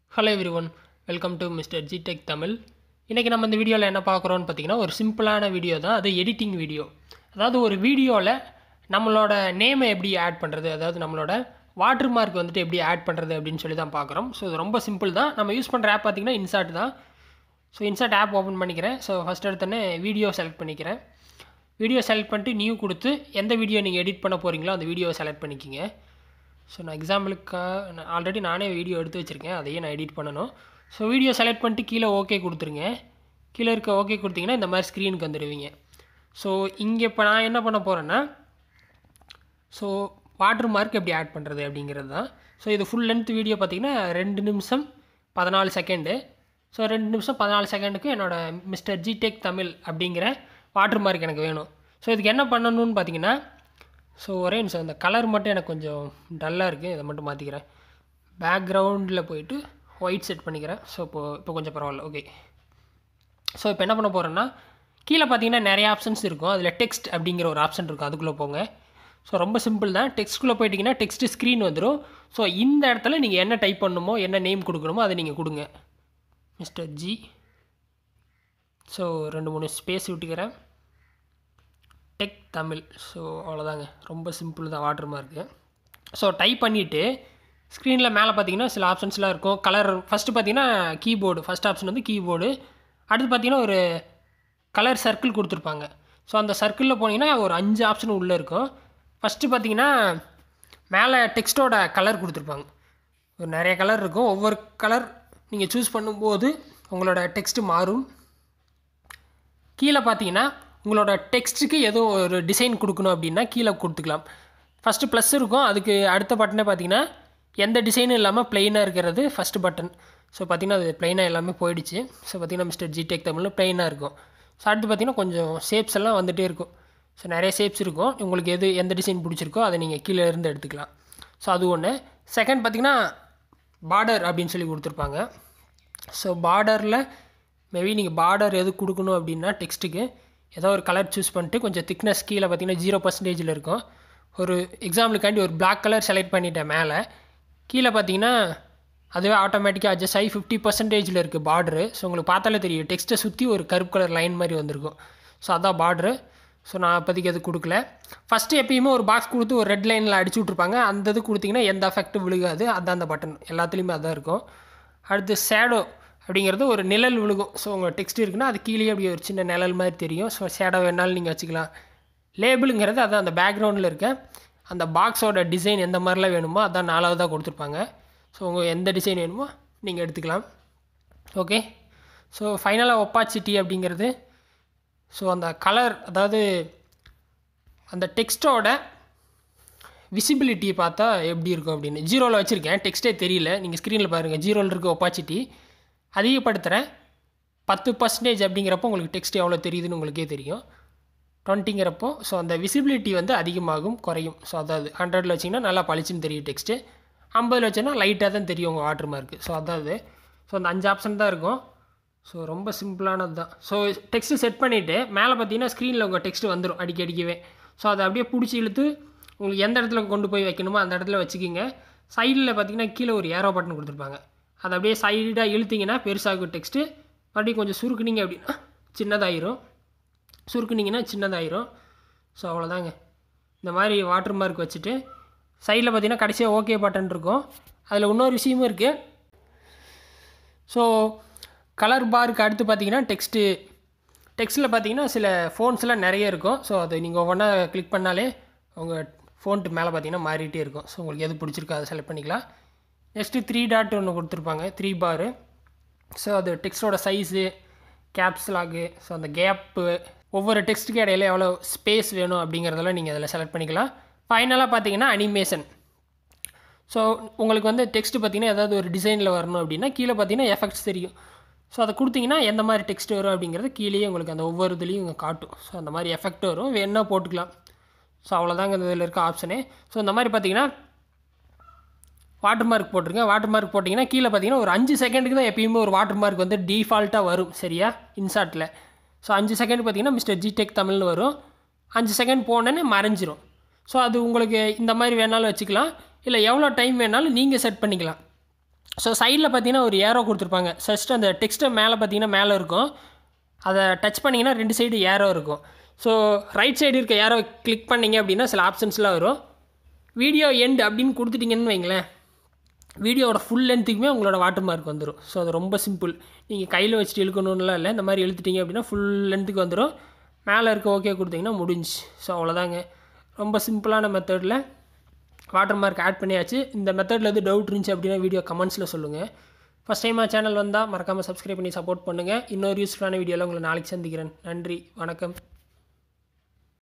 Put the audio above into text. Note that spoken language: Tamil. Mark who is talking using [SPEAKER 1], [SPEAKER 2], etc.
[SPEAKER 1] hello every one welcome to mister ஜிடெக் தமிழ் இன்றைக்கி நம்ம இந்த வீடியோவில் என்ன பார்க்குறோன்னு பார்த்தீங்கன்னா ஒரு சிம்பிளான வீடியோ தான் அது எடிட்டிங் வீடியோ அதாவது ஒரு வீடியோவில் நம்மளோட நேமை எப்படி ஆட் பண்ணுறது அதாவது நம்மளோட வாட்டர் மார்க் வந்துட்டு எப்படி ஆட் பண்ணுறது அப்படின்னு சொல்லி தான் பார்க்குறோம் ஸோ இது ரொம்ப சிம்பிள் தான் நம்ம யூஸ் பண்ணுற ஆப் பார்த்தீங்கன்னா இன்சார்ட் தான் ஸோ இன்சார்ட் ஆப் ஓப்பன் பண்ணிக்கிறேன் ஸோ ஃபஸ்ட் எடுத்தோடனே வீடியோ செலக்ட் பண்ணிக்கிறேன் வீடியோ செலக்ட் பண்ணிட்டு நியூ கொடுத்து எந்த வீடியோ நீங்கள் எடிட் பண்ண போகிறீங்களோ அந்த வீடியோவை செலக்ட் பண்ணிக்கிங்க ஸோ நான் எக்ஸாம்பிளுக்காக ஆல்ரெடி நானே வீடியோ எடுத்து வச்சுருக்கேன் அதையே நான் எடிட் பண்ணணும் ஸோ வீடியோ செலக்ட் பண்ணிட்டு கீழே ஓகே கொடுத்துருங்க கீழே இருக்க ஓகே கொடுத்தீங்கன்னா இந்த மாதிரி ஸ்க்ரீனுக்கு வந்துடுவீங்க ஸோ இங்கே இப்போ நான் என்ன பண்ண போகிறேன்னா ஸோ வாட்டர் மார்க் எப்படி ஆட் பண்ணுறது அப்படிங்கிறது தான் ஸோ இது ஃபுல் லென்த் வீடியோ பார்த்தீங்கன்னா ரெண்டு நிமிஷம் பதினாலு செகண்டு ஸோ ரெண்டு நிமிஷம் பதினாலு செகண்டுக்கு என்னோடய மிஸ்டர் ஜிடெக் தமிழ் அப்படிங்கிற வாட்டர் மார்க் எனக்கு வேணும் ஸோ இதுக்கு என்ன பண்ணணும்னு பார்த்தீங்கன்னா ஸோ ஒரே நிமிஷம் இந்த கலர் மட்டும் எனக்கு கொஞ்சம் டல்லாக இருக்குது இதை மட்டும் மாற்றிக்கிறேன் பேக்ரவுண்டில் போயிட்டு ஒயிட் செட் பண்ணிக்கிறேன் ஸோ இப்போ இப்போ கொஞ்சம் பரவாயில்ல ஓகே ஸோ இப்போ என்ன பண்ண போகிறேன்னா கீழே பார்த்தீங்கன்னா நிறைய ஆப்ஷன்ஸ் இருக்கும் அதில் டெக்ஸ்ட் அப்படிங்கிற ஒரு ஆப்ஷன் இருக்கும் அதுக்குள்ளே போங்க ஸோ ரொம்ப சிம்பிள் தான் டெக்ஸ்ட்குள்ளே போயிட்டீங்கன்னா டெக்ஸ்ட் ஸ்க்ரீன் வந்துடும் ஸோ இந்த இடத்துல நீங்கள் என்ன டைப் பண்ணணுமோ என்ன நேம் கொடுக்கணுமோ அதை நீங்கள் கொடுங்க மிஸ்டர் ஜி ஸோ ரெண்டு மூணு ஸ்பேஸ் விட்டுக்கிறேன் டெக் தமிழ் ஸோ அவ்வளோதாங்க ரொம்ப சிம்பிள் தான் வாட்டர் மார்க்கு ஸோ டைப் பண்ணிவிட்டு ஸ்க்ரீனில் மேலே பார்த்தீங்கன்னா சில ஆப்ஷன்ஸ்லாம் இருக்கும் கலர் ஃபஸ்ட்டு பார்த்தீங்கன்னா கீபோர்டு ஃபஸ்ட் ஆப்ஷன் வந்து கீபோர்டு அடுத்து பார்த்தீங்கன்னா ஒரு கலர் சர்க்கிள் கொடுத்துருப்பாங்க ஸோ அந்த சர்க்கிளில் போனீங்கன்னா ஒரு அஞ்சு ஆப்ஷன் உள்ளே இருக்கும் ஃபஸ்ட்டு பார்த்தீங்கன்னா மேலே டெக்ஸ்ட்டோட கலர் கொடுத்துருப்பாங்க ஒரு நிறைய கலர் இருக்கும் ஒவ்வொரு கலர் நீங்கள் சூஸ் பண்ணும்போது உங்களோட டெக்ஸ்ட்டு மாறும் கீழே பார்த்தீங்கன்னா உங்களோட டெக்ஸ்ட்டுக்கு ஏதோ ஒரு டிசைன் கொடுக்கணும் அப்படின்னா கீழே கொடுத்துக்கலாம் ஃபஸ்ட்டு ப்ளஸ் இருக்கும் அதுக்கு அடுத்த பட்டனே பார்த்தீங்கன்னா எந்த டிசைனும் இல்லாமல் ப்ளெயினாக இருக்கிறது ஃபஸ்ட்டு பட்டன் ஸோ பார்த்தீங்கன்னா அது ப்ளெயினாக எல்லாமே போயிடுச்சு ஸோ பார்த்தீங்கன்னா மிஸ்டர் ஜிடெக் தமிழில் ப்ளெயினாக இருக்கும் ஸோ அடுத்து பார்த்தீங்கன்னா கொஞ்சம் ஷேப்ஸ் எல்லாம் வந்துகிட்டே இருக்கும் ஸோ நிறைய ஷேப்ஸ் இருக்கும் உங்களுக்கு எது எந்த டிசைன் பிடிச்சிருக்கோ அதை நீங்கள் கீழே இருந்து எடுத்துக்கலாம் ஸோ அது ஒன்று செகண்ட் பார்த்தீங்கன்னா பார்டர் அப்படின்னு சொல்லி கொடுத்துருப்பாங்க ஸோ பார்டரில் மேபி நீங்கள் பார்டர் எது கொடுக்கணும் அப்படின்னா டெக்ஸ்ட்டுக்கு ஏதோ ஒரு கலர் சூஸ் பண்ணிட்டு கொஞ்சம் திக்னஸ் கீழே பார்த்தீங்கன்னா ஜீரோ பர்சன்டேஜில் இருக்கும் ஒரு எக்ஸாம்பிளுக்காண்டி ஒரு பிளாக் கலர் செலக்ட் பண்ணிட்டேன் மேலே கீழே பார்த்தீங்கன்னா அதுவே ஆட்டோமேட்டிக்காக அட்ஜஸ்ட் ஆகி ஃபிஃப்டி பர்சன்டேஜில் இருக்குது பார்டரு ஸோ உங்களுக்கு பார்த்தாலே தெரியும் டெக்ஸ்ட்டை சுற்றி ஒரு கருப்பு கலர் லைன் மாதிரி வந்திருக்கும் ஸோ அதான் பார்டரு ஸோ நான் அப்போதைக்கு அது கொடுக்கல ஃபஸ்ட்டு எப்பயுமே ஒரு பாக்ஸ் கொடுத்து ஒரு ரெட் லைனில் அடிச்சு விட்ருப்பாங்க அந்த இது கொடுத்தீங்கன்னா எந்த எஃபெக்ட்டும் விழுகாது அதான் அந்த பட்டன் எல்லாத்துலேயுமே அதான் இருக்கும் அடுத்து ஷேடோ அப்படிங்கிறது ஒரு நிழல் விழுகும் ஸோ உங்கள் டெக்ஸ்ட் இருக்குன்னா அது கீழே அப்படி ஒரு சின்ன நிழல் மாதிரி தெரியும் ஸோ ஷேடோ வேணாலும் நீங்கள் வச்சுக்கலாம் லேபிளுங்கிறது அதான் அந்த பேக்ரவுண்டில் இருக்க அந்த பாக்ஸோட டிசைன் எந்த மாதிரிலாம் வேணுமோ அதான் நாலாவதாக கொடுத்துருப்பாங்க ஸோ உங்கள் எந்த டிசைன் வேணுமோ நீங்கள் எடுத்துக்கலாம் ஓகே ஸோ ஃபைனலாக ஒப்பாசிட்டி அப்படிங்கிறது ஸோ அந்த கலர் அதாவது அந்த டெக்ஸ்ட்டோட விசிபிலிட்டியை பார்த்தா எப்படி இருக்கும் அப்படின்னு ஜீரோவில் வச்சுருக்கேன் டெக்ஸ்ட்டே தெரியல நீங்கள் ஸ்க்ரீனில் பாருங்கள் ஜீரோவில் இருக்க ஒப்பாசிட்டி அதிகப்படுத்துகிறேன் பத்து பர்சன்டேஜ் அப்படிங்கிறப்போ உங்களுக்கு டெக்ஸ்ட் எவ்வளோ தெரியுதுன்னு உங்களுக்கே தெரியும் டுவெண்ட்டிங்கிறப்போ ஸோ அந்த விசிபிலிட்டி வந்து அதிகமாகும் குறையும் ஸோ அதாவது ஹண்ட்ரடில் வச்சிங்கன்னா நல்லா பளிச்சுன்னு தெரியும் டெக்ஸ்ட்டு ஐம்பதில் வச்சோன்னா லைட்டாக தான் தெரியும் உங்கள் வாட்டர் மார்க்கு ஸோ அதாவது ஸோ அந்த அஞ்சு ஆப்ஷன் தான் இருக்கும் ஸோ ரொம்ப சிம்பிளானது தான் ஸோ டெக்ஸ்ட்டு செட் பண்ணிவிட்டு மேலே பார்த்தீங்கன்னா ஸ்க்ரீனில் உங்கள் டெக்ஸ்ட் வந்துடும் அடிக்க அடிக்கவே ஸோ அதை அப்படியே பிடிச்சி இழுத்து உங்களுக்கு எந்த இடத்துல கொண்டு போய் வைக்கணுமோ அந்த இடத்துல வச்சுக்கிங்க சைடில் பார்த்தீங்கன்னா கீழே ஒரு ஏரோ பட்டன் கொடுத்துருப்பாங்க அதை அப்படியே சைடாக இழுத்திங்கன்னா பெருசாகும் டெக்ஸ்ட்டு மறுபடியும் கொஞ்சம் சுருக்குனீங்க அப்படின்னா சின்னதாயிரும் சுருக்குனிங்கன்னா சின்னதாயிரும் ஸோ அவ்வளோதாங்க இந்த மாதிரி வாட்டர் மார்க் வச்சுட்டு சைடில் பார்த்தீங்கன்னா கடைசியாக ஓகே பட்டன் இருக்கும் அதில் இன்னொரு விஷயமும் இருக்குது ஸோ கலர் பாருக்கு அடுத்து பார்த்தீங்கன்னா டெக்ஸ்ட்டு டெக்ஸ்ட்டில் பார்த்தீங்கன்னா சில ஃபோன்ஸ்லாம் நிறைய இருக்கும் ஸோ அது நீங்கள் ஒவ்வொன்றா கிளிக் பண்ணாலே உங்கள் ஃபோன்ட்டு மேலே பார்த்தீங்கன்னா மாறிட்டே இருக்கும் ஸோ உங்களுக்கு எது பிடிச்சிருக்கோ அதை செலக்ட் பண்ணிக்கலாம் நெக்ஸ்ட்டு த்ரீ டாட் ஒன்று கொடுத்துருப்பாங்க த்ரீ பாரு ஸோ அது டெக்ஸ்ட்டோட சைஸு கேப்ஸ் லாகு ஸோ அந்த கேப்பு ஒவ்வொரு டெக்ஸ்ட்டுக்கு இடையில எவ்வளோ ஸ்பேஸ் வேணும் அப்படிங்கிறதெல்லாம் நீங்கள் அதில் செலக்ட் பண்ணிக்கலாம் ஃபைனலாக பார்த்தீங்கன்னா அனிமேஷன் ஸோ உங்களுக்கு வந்து டெக்ஸ்ட் பார்த்தீங்கன்னா ஏதாவது ஒரு டிசைனில் வரணும் அப்படின்னா கீழே பார்த்தீங்கன்னா எஃபெக்ட்ஸ் தெரியும் ஸோ அதை கொடுத்தீங்கன்னா எந்த மாதிரி டெக்ஸ்ட் வரும் அப்படிங்கிறது கீழேயே உங்களுக்கு அந்த ஒவ்வொரு இதுலேயும் காட்டும் ஸோ அந்த மாதிரி எஃபெக்ட் வரும் வேணால் போட்டுக்கலாம் ஸோ அவ்வளோதாங்க இந்த இதில் இருக்க ஆப்ஷனே ஸோ இந்த மாதிரி பார்த்தீங்கன்னா வாட்டர் மார்க் போட்டிருக்கேன் வாட்டர் மார்க் போட்டிங்கன்னா கீழே பார்த்தீங்கன்னா ஒரு அஞ்சு செகண்டுக்கு தான் எப்பயுமே ஒரு வாட்டர் மார்க் வந்து டிஃபால்ட்டாக வரும் சரியா இன்சார்ட்டில் ஸோ அஞ்சு செகண்ட் பார்த்தீங்கன்னா மிஸ்டர் ஜிடெக் தமிழ்னு வரும் அஞ்சு செகண்ட் போனோன்னே மறைஞ்சிரும் ஸோ அது உங்களுக்கு இந்த மாதிரி வேணாலும் வச்சுக்கலாம் இல்லை எவ்வளோ டைம் வேணாலும் நீங்கள் செட் பண்ணிக்கலாம் ஸோ சைடில் பார்த்தீங்கன்னா ஒரு ஏரோ கொடுத்துருப்பாங்க ஜஸ்ட் அந்த டெக்ஸ்ட்டை மேலே பார்த்தீங்கன்னா மேலே இருக்கும் அதை டச் பண்ணிங்கன்னா ரெண்டு சைடு ஏரோ இருக்கும் ஸோ ரைட் சைடு இருக்க ஏரோ கிளிக் பண்ணிங்க அப்படின்னா சில ஆப்ஷன்ஸ்லாம் வரும் வீடியோ எண்ட் அப்படின்னு கொடுத்துட்டிங்கன்னு வைங்களேன் வீடியோவோட ஃபுல் லென்த்துக்குமே உங்களோட வாட்டர் மார்க் வந்துடும் ஸோ அது ரொம்ப சிம்பிள் நீங்கள் கையில் வச்சுட்டு இழுக்கணும்லாம் இல்லை இந்த மாதிரி இழுத்துட்டீங்க அப்படின்னா ஃபுல் லென்த்துக்கு வந்துடும் மேலே இருக்க ஓகே கொடுத்தீங்கன்னா முடிஞ்சு ஸோ அவ்வளோதாங்க ரொம்ப சிம்பிளான மெத்தடில் வாட்டர் மார்க் ஆட் பண்ணியாச்சு இந்த மெத்தடில் எது டவுட் இருந்துச்சு அப்படின்னா வீடியோ கமெண்ட்ஸில் சொல்லுங்கள் ஃபஸ்ட் டைமாக சேனல் வந்தால் மறக்காமல் சப்ஸ்கிரைப் பண்ணி சப்போர்ட் பண்ணுங்கள் இன்னொரு யூஸ்ஃபுல்லான வீடியோவில் உங்களை நாளைக்கு சந்திக்கிறேன் நன்றி வணக்கம்